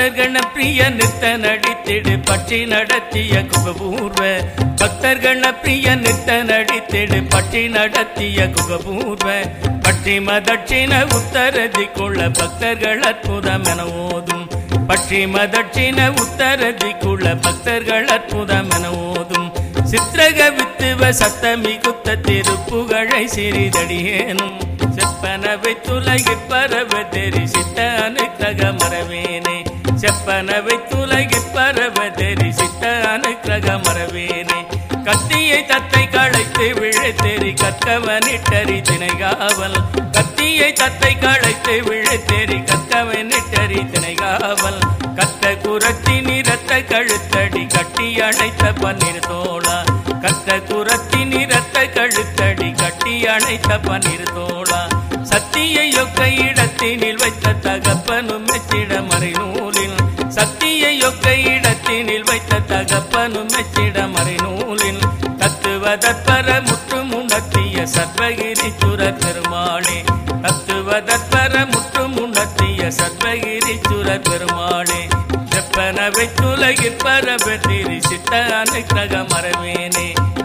பக்தர்கண பிரிய நிறுத்த நடித்திடு பற்றி நடத்திய குகபூர்வ பக்தர்கண பிரிய நிறுத்த நடித்திடு பற்றி நடத்திய குகபூர்வ பற்றிம தட்சிண உத்தரதி கொள்ள பக்தர்கள் அற்புதம் என ஓதும் பற்றிம தட்சிண உத்தரதி கொள்ள பக்தர்கள் அற்புதம் என ஓதும் சித்திரக வித்துவ சத்தமி குத்த திருப்புகழை சிறிதடியேனும் செப்பனவை துலகிற் பரவ தெரிசித்த அனுக்கிரக மரவேனே செப்பனவை துலகிற் பரவ தெரிசித்த அனுக்கிரக மரவேனே கத்தியை தத்தை களைத்து விழுத்தெறி கற்கவனிட்டறி திணைகாவல் கத்தியை தத்தை களைத்து விழுத்தெறி கற்கவனிட்டறி திணைகாவல் கத்த குரத்தி நிறத்த கழுத்தடி கட்டி அணைத்த பன்னீர் தோளா கத்த குரத்தி நிறத்த கழுத்தடி கட்டி அணைத்த பன்னீர் தோளா சத்தியை ஒக்க இடத்தினில் வைத்த தகப்பனும் மெச்சிட மறை நூலில் சத்தியை ஒக்க இடத்தினில் வைத்த தகப்பனும் மெச்சிட மறை நூலில் தத்துவ தற்பர முற்று முன்னத்திய சர்வகிரி சுர பெருமாளே தத்துவ தற்பர முற்று முன்னத்திய சர்வகிரி சுர பெருமாளே செப்பனவை துலகில் பரப திரி சித்த அனுக்கிரக மரவேனே